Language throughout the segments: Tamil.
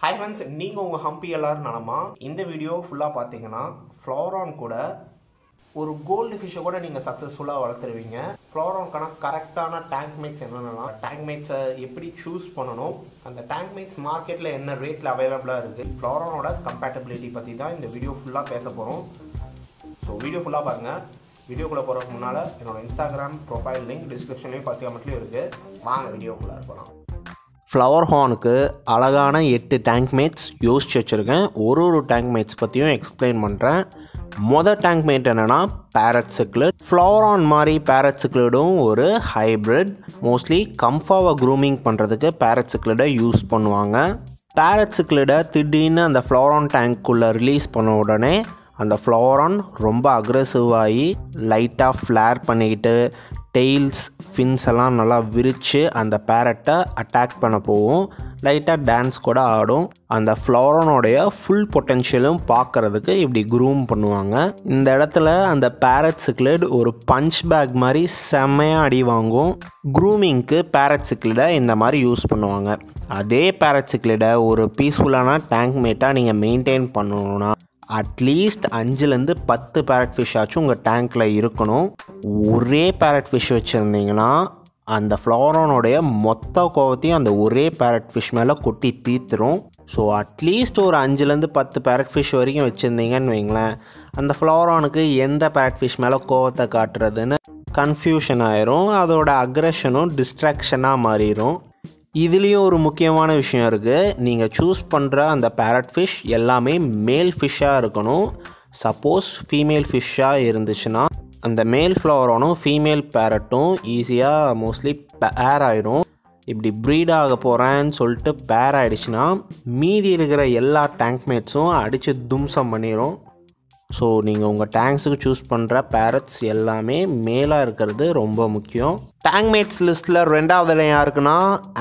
ஹாய் ஃப்ரெண்ட்ஸ் நீங்கள் உங்கள் ஹம்பி எல்லாரும் நலமா இந்த வீடியோ ஃபுல்லாக பார்த்தீங்கன்னா ஃப்ளோரான் கூட ஒரு கோல்டு ஃபிஷ்ஷை கூட நீங்கள் சக்ஸஸ்ஃபுல்லாக வளர்த்துருவீங்க ஃப்ளோரான்கான கரெக்டான டேங்க் மேட்ஸ் என்னென்னலாம் டேங்க் மேட்ஸை எப்படி சூஸ் பண்ணணும் அந்த டேங்க் மேட்ஸ் மார்க்கெட்டில் என்ன ரேட்டில் அவைலபிளாக இருக்குது ஃப்ளோரானோட கம்பேட்டபிலிட்டி பற்றி தான் இந்த வீடியோ ஃபுல்லாக பேச போகிறோம் ஸோ வீடியோ ஃபுல்லாக பாருங்கள் வீடியோக்குள்ளே போகிறதுக்கு முன்னால் என்னோட இன்ஸ்டாகிராம் ப்ரொஃபைல் லிங்க் டிஸ்கிரிப்ஷன்லேயும் ஃபஸ்ட் கமெண்ட்லேயும் இருக்குது வாங்க வீடியோக்குள்ளே இருக்கலாம் ஃப்ளவர் ஹார்னுக்கு அழகான எட்டு டேங்க் மேட்ஸ் யோசிச்சு வச்சுருக்கேன் ஒரு ஒரு டேங்க் மேட்ஸ் பற்றியும் எக்ஸ்பிளைன் பண்ணுறேன் மொதல் டேங்க் மேட் என்னென்னா பேரட் சிக்லட் ஃப்ளவரான் மாதிரி பேரட் சிக்லடும் ஒரு ஹைப்ரிட் மோஸ்ட்லி கம்ஃபாவை க்ரூமிங் பண்ணுறதுக்கு பேரட் சிக்லடை யூஸ் பண்ணுவாங்க பேரட் சிக்லடை திடீர்னு அந்த ஃப்ளவரான் டேங்க்குள்ளே ரிலீஸ் பண்ண உடனே அந்த ஃப்ளவரான் ரொம்ப அக்ரெசிவ் ஆகி லைட்டாக ஃப்ளேர் பண்ணிக்கிட்டு டெய்ல்ஸ் ஃபின்ஸ் எல்லாம் நல்லா விரித்து அந்த பேரட்டை அட்டாக் பண்ண போகும் லைட்டாக டான்ஸ் கூட ஆடும் அந்த ஃப்ளவரனோடைய ஃபுல் பொட்டென்ஷியலும் பார்க்குறதுக்கு இப்படி க்ரூம் பண்ணுவாங்க இந்த இடத்துல அந்த பேரட் சிக்லெட் ஒரு பஞ்ச் பேக் மாதிரி செம்மையாக அடி வாங்கும் க்ரூமிங்க்கு பேரட் சிக்லெடை இந்த மாதிரி யூஸ் பண்ணுவாங்க அதே பேரட் சிக்லெடை ஒரு பீஸ்ஃபுல்லான டேங்க் மேட்டாக நீங்கள் மெயின்டைன் பண்ணணுன்னா அட்லீஸ்ட் அஞ்சுலேருந்து பத்து பேரட் ஃபிஷ் ஆச்சும் உங்கள் டேங்க்கில் இருக்கணும் ஒரே பேரட் ஃபிஷ் வச்சுருந்தீங்கன்னா அந்த ஃப்ளவரானோடைய மொத்த கோவத்தையும் அந்த ஒரே பேரட் ஃபிஷ் மேலே கொட்டி தீர்த்துரும் ஸோ அட்லீஸ்ட் ஒரு அஞ்சுலேருந்து பத்து பேரட் ஃபிஷ் வரைக்கும் வச்சுருந்தீங்கன்னு வைங்களேன் அந்த ஃப்ளவரானுக்கு எந்த பேரட் ஃபிஷ் மேலே கோவத்தை காட்டுறதுன்னு கன்ஃபியூஷன் ஆயிரும் அதோட அக்ரெஷனும் டிஸ்ட்ராக்ஷனாக மாறிடும் இதுலேயும் ஒரு முக்கியமான விஷயம் இருக்குது நீங்கள் சூஸ் பண்ணுற அந்த பேரட் ஃபிஷ் எல்லாமே மேல் ஃபிஷ்ஷாக இருக்கணும் சப்போஸ் ஃபீமேல் ஃபிஷ்ஷாக இருந்துச்சுன்னா அந்த மேல் ஃப்ளவரானும் ஃபீமேல் பேரட்டும் ஈஸியாக மோஸ்ட்லி பேர் ஆயிடும் இப்படி ப்ரீட் ஆக போகிறேன்னு சொல்லிட்டு பேர் ஆகிடுச்சுன்னா மீதி இருக்கிற எல்லா டேங்க் மேட்ஸும் அடித்து தும்சம் பண்ணிடும் ஸோ நீங்கள் உங்கள் டேங்க்ஸுக்கு சூஸ் பண்ணுற பேரட்ஸ் எல்லாமே மேலாக இருக்கிறது ரொம்ப முக்கியம் டேங்க் மேட்ஸ் லிஸ்ட்டில் ரெண்டாவது இடம் யாருக்குன்னா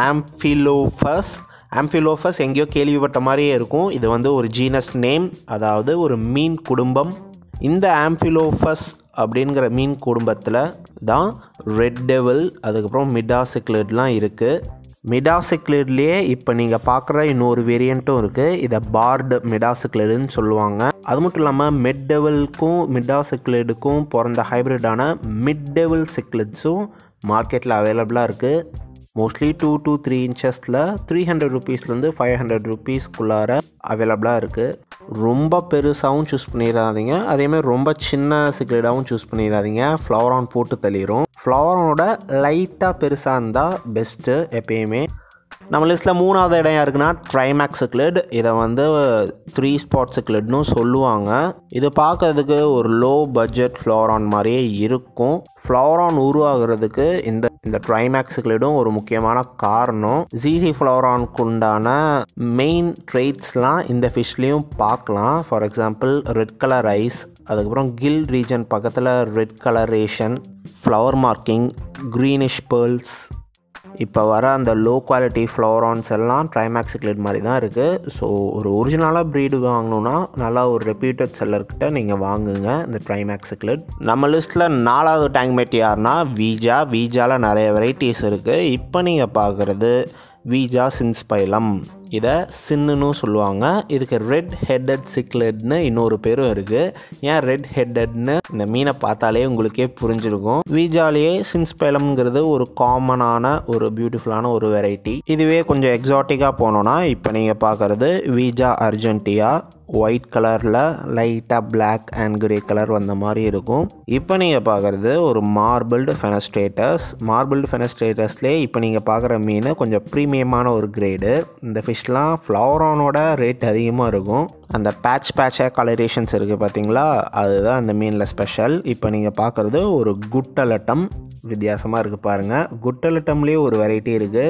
ஆம்ஃபிலோஃபஸ் ஆம்ஃபிலோஃபஸ் எங்கேயோ கேள்விப்பட்ட மாதிரியே இருக்கும் இது வந்து ஒரு ஜீனஸ் நேம் அதாவது ஒரு மீன் குடும்பம் இந்த ஆம்ஃபிலோஃபஸ் அப்படிங்கிற மீன் குடும்பத்தில் தான் ரெட் டெவல் அதுக்கப்புறம் மிடாசிக்லட்லாம் இருக்குது மிடாசிக்லேட்லேயே இப்போ நீங்கள் பார்க்குற இன்னொரு வேரியண்ட்டும் இருக்குது இதை பார்டு மிடாசிக்லேடுன்னு சொல்லுவாங்க அது மட்டும் இல்லாமல் மிட் டெவலுக்கும் மிடாசிக்லேடுக்கும் பிறந்த ஹைப்ரிட்டான மிட் டெவல் சிக்லெட்ஸும் மார்க்கெட்டில் அவைலபிளாக இருக்குது மோஸ்ட்லி டூ டூ த்ரீ இன்ச்சஸில் த்ரீ ஹண்ட்ரட் ருபீஸ்லேருந்து ஃபைவ் ஹண்ட்ரட் ருபீஸ்க்குள்ளார அவைலபிளாக இருக்குது ரொம்ப பெருசாகவும் சூஸ் பண்ணிடாதீங்க அதேமாதிரி ரொம்ப சின்ன சிக்ரெட்டாகவும் சூஸ் பண்ணிடாதீங்க ஃப்ளவரான் போட்டு தள்ளிடும் ஃப்ளவரானோட லைட்டாக பெருசாக இருந்தால் பெஸ்ட்டு எப்பயுமே நம்ம லிஸ்ட்டில் மூணாவது இடம் யாருக்குன்னா ட்ரைமேக்ஸ் சிக்லெட் இதை வந்து த்ரீ ஸ்பாட் சிக்லெட்னு சொல்லுவாங்க இது பார்க்கறதுக்கு ஒரு லோ பட்ஜெட் ஃப்ளவரான் மாதிரியே இருக்கும் ஃப்ளவரான் உருவாகிறதுக்கு இந்த இந்த ட்ரைமேக்ஸ் சிக்லெடும் ஒரு முக்கியமான காரணம் ஜிசி ஃப்ளவரானுக்கு உண்டான மெயின் ட்ரெய்ட்ஸ்லாம் இந்த ஃபிஷ்லேயும் பார்க்கலாம் for example red colour eyes அதுக்கப்புறம் கில் ரீஜன் பக்கத்தில் red colouration flower marking greenish pearls இப்போ வர அந்த லோ குவாலிட்டி ஃப்ளோரான்ஸ் எல்லாம் ட்ரைமேக்ஸிக்லேட் மாதிரி தான் இருக்குது ஸோ ஒரு ஒரிஜினலாக ப்ரீடு வாங்கணுன்னா நல்லா ஒரு ரெப்யூட்டட் செல்லர்கிட்ட நீங்கள் வாங்குங்க இந்த ட்ரைமேக்ஸிக்லேட் நம்ம லிஸ்ட்டில் நாலாவது டேங்க் மேட் யாருன்னா வீஜா வீஜாவில் நிறைய வெரைட்டிஸ் இருக்குது இப்போ நீங்கள் பார்க்குறது வீஜா சின்ஸ்பைலம் இதை சின்னுன்னு சொல்லுவாங்க இதுக்கு ரெட் ஹெட்டட் சிக்லெட்னு இன்னொரு பேரும் இருக்குது ஏன் ரெட் ஹெட்டட்னு இந்த மீனை பார்த்தாலே உங்களுக்கே புரிஞ்சிருக்கும் வீஜாலேயே சின்ஸ்பைலம்ங்கிறது ஒரு காமனான ஒரு பியூட்டிஃபுல்லான ஒரு வெரைட்டி இதுவே கொஞ்சம் எக்ஸாட்டிக்காக போனோன்னா இப்போ நீங்கள் பார்க்குறது வீஜா அர்ஜென்டியா ஒயிட் கலரில் லைட்டாக பிளாக் அண்ட் கிரே கலர் வந்த மாதிரி இருக்கும் இப்போ நீங்கள் பார்க்குறது ஒரு மார்பிள்டு ஃபெனஸ்ட்ரேட்டஸ் மார்பிள்டு ஃபெனஸ்ட்ரேட்டஸ்லேயே இப்போ நீங்கள் பார்க்குற மீன் கொஞ்சம் ப்ரீமியமான ஒரு கிரேடு இந்த ஃபிஷ்லாம் ஃப்ளவரானோட ரேட் அதிகமாக இருக்கும் அந்த பேட்ச் பேட்சாக கலரேஷன்ஸ் இருக்குது பார்த்தீங்களா அதுதான் அந்த மீனில் ஸ்பெஷல் இப்போ நீங்கள் பார்க்குறது ஒரு குட்டலட்டம் வித்தியாசமாக இருக்குது பாருங்கள் குட்டலட்டம்லேயே ஒரு வெரைட்டி இருக்குது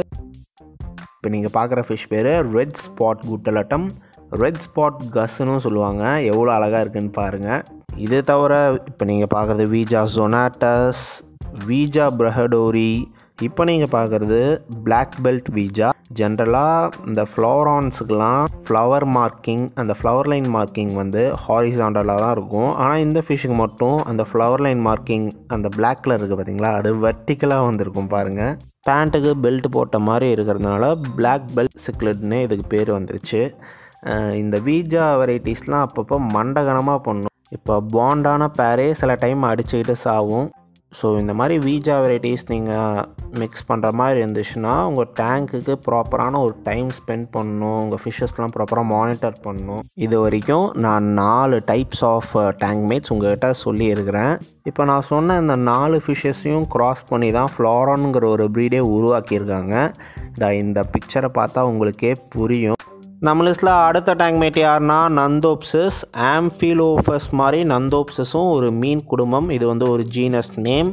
இப்போ நீங்கள் பார்க்குற ஃபிஷ் பேர் ரெட் ஸ்பாட் குட்டலட்டம் ரெட் ஸ்பாட் கஸ்ன்னு சொல்லுவாங்க எவ்வளோ அழகாக இருக்குன்னு பாருங்கள் இது தவிர இப்போ நீங்கள் பார்க்குறது வீஜா ஜொனாட்டஸ் வீஜா பிரஹடோரி இப்போ நீங்கள் பார்க்குறது பிளாக் பெல்ட் வீஜா ஜென்ரலாக இந்த ஃப்ளவரான்ஸுக்கெலாம் ஃப்ளவர் மார்க்கிங் அந்த ஃப்ளவர் லைன் மார்க்கிங் வந்து ஹாரிசாண்டலாக தான் இருக்கும் ஆனால் இந்த ஃபிஷ்ஷுக்கு மட்டும் அந்த ஃப்ளவர் லைன் மார்க்கிங் அந்த பிளாக் கலர் இருக்குது பார்த்தீங்களா அது வெர்டிக்கலாக வந்திருக்கும் பாருங்கள் பேண்ட்டுக்கு பெல்ட் போட்ட மாதிரி இருக்கிறதுனால பிளாக் பெல்ட் சிக்லெட்னு இதுக்கு பேர் வந்துருச்சு அஹ் இந்த வீஜா வெரைட்டிஸ்லாம் அப்பப்போ மண்டகனமாக பண்ணும் இப்போ பாண்டான பேரே சில டைம் அடிச்சுக்கிட்டு சாவும் ஸோ இந்த மாதிரி வீஜா வெரைட்டிஸ் நீங்கள் மிக்ஸ் பண்ணுற மாதிரி இருந்துச்சுன்னா உங்கள் டேங்க்குக்கு ப்ராப்பரான ஒரு டைம் ஸ்பெண்ட் பண்ணணும் உங்கள் ஃபிஷ்ஷஸ்லாம் ப்ராப்பராக மானிட்டர் பண்ணணும் இது வரைக்கும் நான் நாலு டைப்ஸ் ஆஃப் டேங்க் மேட்ஸ் உங்கள்கிட்ட சொல்லியிருக்கிறேன் இப்போ நான் சொன்ன இந்த நாலு ஃபிஷ்ஷஸையும் கிராஸ் பண்ணி தான் ஃப்ளாரான்ங்கிற ஒரு ப்ரீடே உருவாக்கியிருக்காங்க இந்த இந்த பிக்சரை பார்த்தா உங்களுக்கே புரியும் நம்ம லிஸ்ட்டில் அடுத்த டேங்க் மேட் யாருன்னா நந்தோப்சிஸ் ஆம்ஃபிலோஃபஸ் மாதிரி நந்தோப்சிஸும் ஒரு மீன் குடும்பம் இது வந்து ஒரு ஜீனஸ் நேம்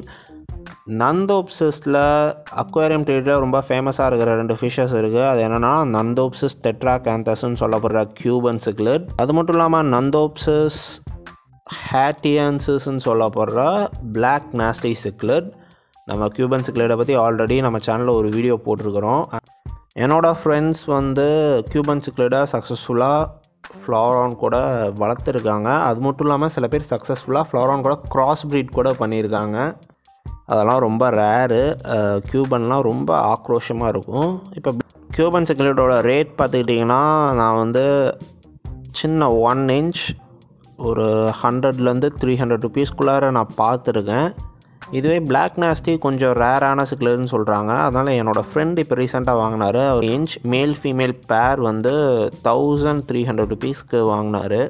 நந்தோப்சிஸில் அக்வேரியம் ட்ரேடில் ரொம்ப ஃபேமஸாக இருக்கிற ரெண்டு ஃபிஷ்ஷஸ் இருக்குது அது என்னென்னா நந்தோப்சிஸ் டெட்ரா கேந்தஸ்ன்னு சொல்லப்படுற கியூபன் சிக்லெட் அது மட்டும் இல்லாமல் நந்தோப்சிஸ் ஹேட்டியன்சிஸ்ன்னு சொல்லப்படுற பிளாக் நாஸ்டி சிக்லெட் நம்ம கியூபன் சிக்லெட்டை பற்றி ஆல்ரெடி நம்ம சேனலில் ஒரு வீடியோ போட்டிருக்கிறோம் என்னோடய ஃப்ரெண்ட்ஸ் வந்து கியூபன் சிக்லெட்டை சக்ஸஸ்ஃபுல்லாக ஃப்ளாரான் கூட வளர்த்துருக்காங்க அது மட்டும் இல்லாமல் சில பேர் சக்ஸஸ்ஃபுல்லாக ஃப்ளாரான் கூட கிராஸ் ப்ரீட் கூட பண்ணியிருக்காங்க அதெல்லாம் ரொம்ப ரேரு கியூபன்லாம் ரொம்ப ஆக்ரோஷமாக இருக்கும் இப்போ கியூபன் சிக்லெட்டோட ரேட் பார்த்துக்கிட்டிங்கன்னா நான் வந்து சின்ன ஒன் இன்ச் ஒரு ஹண்ட்ரட்லேருந்து த்ரீ ஹண்ட்ரட் ருபீஸ்க்குள்ளார நான் பார்த்துருக்கேன் இதுவே பிளாக் நாஸ்டி கொஞ்சம் ரேரான சிக்லர்னு சொல்கிறாங்க அதனால் என்னோடய ஃப்ரெண்ட் இப்போ ரீசெண்டாக வாங்கினார் ஒரு இன்ச் மேல் ஃபீமேல் பேர் வந்து தௌசண்ட் த்ரீ ஹண்ட்ரட் ருபீஸ்க்கு வாங்கினார்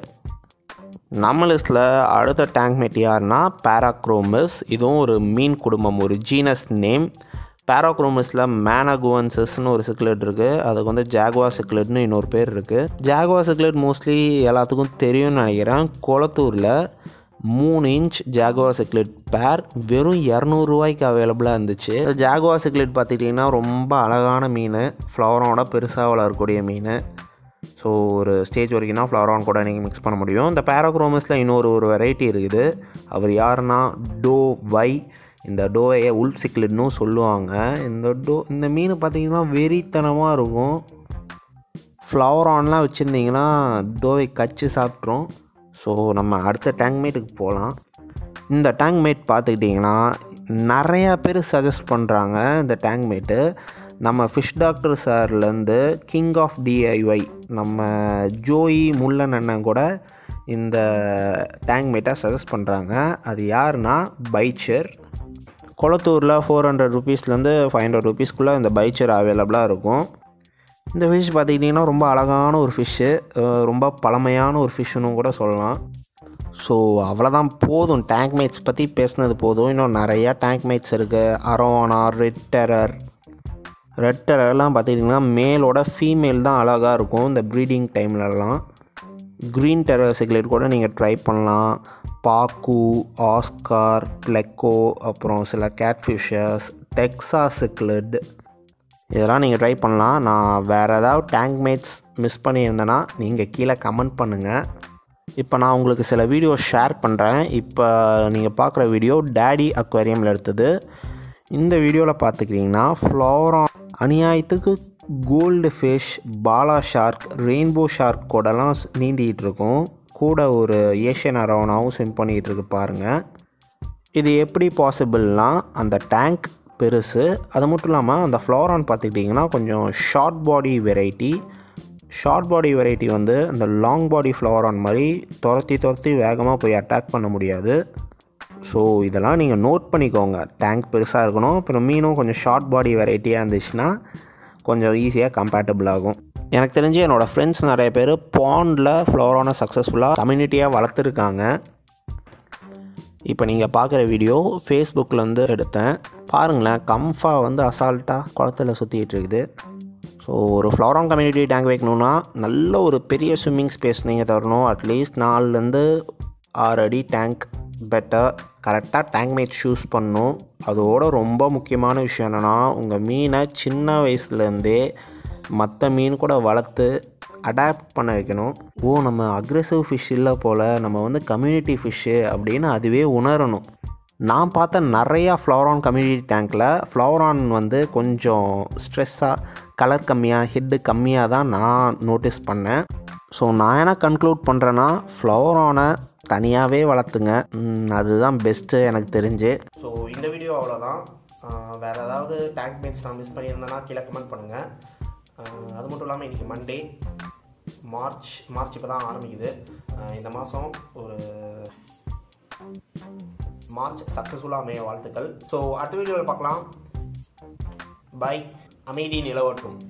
நம்ம லிஸ்ட்டில் அடுத்த டேங்க் மேட் யாருன்னா பேராக்ரோமஸ் இதுவும் ஒரு மீன் குடும்பம் ஒரு ஜீனஸ் நேம் பேராக்ரோமஸில் மேனகுவன்சஸ்னு ஒரு சிக்லெட் இருக்குது அதுக்கு வந்து ஜாகுவா சிக்லெட்னு இன்னொரு பேர் இருக்குது ஜாகுவா சிக்லெட் மோஸ்ட்லி எல்லாத்துக்கும் தெரியும்னு நினைக்கிறேன் குளத்தூரில் மூணு இன்ச் ஜாகுவா சிக்லெட் பேர் வெறும் இரநூறுவாய்க்கு அவைலபிளாக இருந்துச்சு ஜாகுவா சிக்லெட் பார்த்துக்கிட்டிங்கன்னா ரொம்ப அழகான மீன் ஃப்ளவரோட பெருசாக வளரக்கூடிய மீன் ஸோ ஒரு ஸ்டேஜ் வரைக்கும் தான் ஃப்ளவரான் கூட நீங்கள் மிக்ஸ் பண்ண முடியும் இந்த பேராக்ரோமஸில் இன்னொரு ஒரு வெரைட்டி இருக்குது அவர் யாருன்னா டோ வை இந்த டோவையை உல்ப் சிக்லெட்னும் சொல்லுவாங்க இந்த டோ இந்த மீன் பார்த்திங்கன்னா வெறித்தனமாக இருக்கும் ஃப்ளவரான்லாம் வச்சுருந்தீங்கன்னா டோவை கச்சு சாப்பிட்ரும் ஸோ நம்ம அடுத்த டேங்க் மேட்டுக்கு போகலாம் இந்த டேங்க் மேட் பார்த்துக்கிட்டிங்கன்னா நிறையா பேர் சஜஸ்ட் பண்ணுறாங்க இந்த டேங்க் மேட்டு நம்ம ஃபிஷ் டாக்டர் சார்லேருந்து கிங் ஆஃப் டிஐஒய் நம்ம ஜோயி முள்ளன் அண்ணன் கூட இந்த டேங்க் மேட்டை சஜஸ்ட் பண்ணுறாங்க அது யாருன்னா பைச்சர் குளத்தூரில் ஃபோர் ஹண்ட்ரட் ருபீஸ்லேருந்து ஃபைவ் ஹண்ட்ரட் ருபீஸ்க்குள்ளே இந்த பைச்சர் அவைலபிளாக இருக்கும் இந்த ஃபிஷ் பார்த்துக்கிட்டிங்கன்னா ரொம்ப அழகான ஒரு ஃபிஷ்ஷு ரொம்ப பழமையான ஒரு ஃபிஷ்ஷுன்னு கூட சொல்லலாம் ஸோ அவ்வளோதான் போதும் டேங்க் மேட்ஸ் பற்றி பேசுனது போதும் இன்னும் நிறையா டேங்க் மேட்ஸ் இருக்குது அரோவானா ரெட் டெரர் ரெட் டெரர்லாம் பார்த்துக்கிட்டிங்கன்னா மேலோட ஃபீமேல் தான் அழகாக இருக்கும் இந்த ப்ரீடிங் டைம்லலாம் க்ரீன் டெரர் சிக்லெட் கூட நீங்கள் ட்ரை பண்ணலாம் பாக்கு ஆஸ்கார் பிளெக்கோ அப்புறம் சில கேட்ஃபிஷஸ் டெக்ஸா சிக்லெட் இதெல்லாம் நீங்கள் ட்ரை பண்ணலாம் நான் வேறு ஏதாவது டேங்க் மேட்ஸ் மிஸ் பண்ணியிருந்தேன்னா நீங்கள் கீழே கமெண்ட் பண்ணுங்கள் இப்போ நான் உங்களுக்கு சில வீடியோ ஷேர் பண்ணுறேன் இப்போ நீங்கள் பார்க்குற வீடியோ டேடி அக்வேரியமில் எடுத்தது இந்த வீடியோவில் பார்த்துக்கிட்டிங்கன்னா ஃப்ளோரா அநியாயத்துக்கு goldfish bala shark rainbow shark கூடலாம் நீந்திக்கிட்டு இருக்கும் கூட ஒரு ஏஷியன் அரவனாவும் ஸ்விம் பண்ணிக்கிட்டு இருக்கு பாருங்கள் இது எப்படி பாசிபிள்னால் அந்த டேங்க் பெருசு அது மட்டும் இல்லாமல் அந்த ஃப்ளோரான் பார்த்துக்கிட்டிங்கன்னா கொஞ்சம் short body variety short body variety வந்து அந்த லாங் பாடி ஃப்ளோரான் மாதிரி துரத்தி துரத்தி வேகமாக போய் அட்டாக் பண்ண முடியாது ஸோ இதெல்லாம் நீங்கள் நோட் பண்ணிக்கோங்க டேங்க் பெருசாக இருக்கணும் அப்புறம் மீனும் கொஞ்சம் ஷார்ட் பாடி வெரைட்டியாக இருந்துச்சுன்னா கொஞ்சம் ஈஸியாக கம்பேட்டபிள் ஆகும் எனக்கு தெரிஞ்சு என்னோடய ஃப்ரெண்ட்ஸ் நிறைய பேர் பாண்டில் ஃப்ளோரானை சக்ஸஸ்ஃபுல்லாக கம்யூனிட்டியாக வளர்த்துருக்காங்க இப்போ நீங்கள் பார்க்குற வீடியோ ஃபேஸ்புக்கில் எடுத்தேன் பாருங்களேன் கம்ஃபா வந்து அசால்ட்டாக குளத்துல சுற்றிட்டு இருக்குது ஸோ ஒரு ஃப்ளவரான் கம்யூனிட்டி டேங்க் வைக்கணுன்னா நல்ல ஒரு பெரிய ஸ்விம்மிங் ஸ்பேஸ் நீங்கள் தரணும் அட்லீஸ்ட் நாலுலேருந்து ஆறு அடி டேங்க் பெட்டர் கரெக்டாக டேங்க் மேட் சூஸ் பண்ணணும் அதோட ரொம்ப முக்கியமான விஷயம் என்னென்னா உங்கள் மீனை சின்ன வயசுலேருந்தே மற்ற மீன் கூட வளர்த்து அடாப்ட் பண்ண வைக்கணும் ஓ நம்ம அக்ரெசிவ் ஃபிஷ் இல்லை போல் நம்ம வந்து கம்யூனிட்டி ஃபிஷ்ஷு அப்படின்னு அதுவே உணரணும் நான் பார்த்த நிறையா ஃப்ளவரான் கம்யூனிட்டி டேங்க்கில் ஃப்ளவரான் வந்து கொஞ்சம் ஸ்ட்ரெஸ்ஸாக கலர் கம்மியாக ஹெட்டு கம்மியாக தான் நான் நோட்டீஸ் பண்ணேன் ஸோ நான் என்ன கன்க்ளூட் பண்ணுறேன்னா ஃப்ளவரானை தனியாகவே வளர்த்துங்க ம், அதுதான் பெஸ்ட்டு எனக்கு தெரிஞ்சு ஸோ இந்த வீடியோ அவ்வளோதான் வேறு ஏதாவது டேங்க் மேட்ஸ் நான் மிஸ் பண்ணியிருந்தேன்னா கீழே கமெண்ட் பண்ணுங்கள் அது மட்டும் இல்லாமல் இன்றைக்கி மண்டே மார்ச் மார்ச் இப்போ தான் ஆரம்பிக்குது ஆஹ் இந்த மாதம் ஒரு மார்ச் சக்ஸஸ்ஃபுல்லாக அமைய வாழ்த்துக்கள் ஸோ அடுத்த வீடியோவில் பார்க்கலாம் பை அமைதி நிலவட்டும்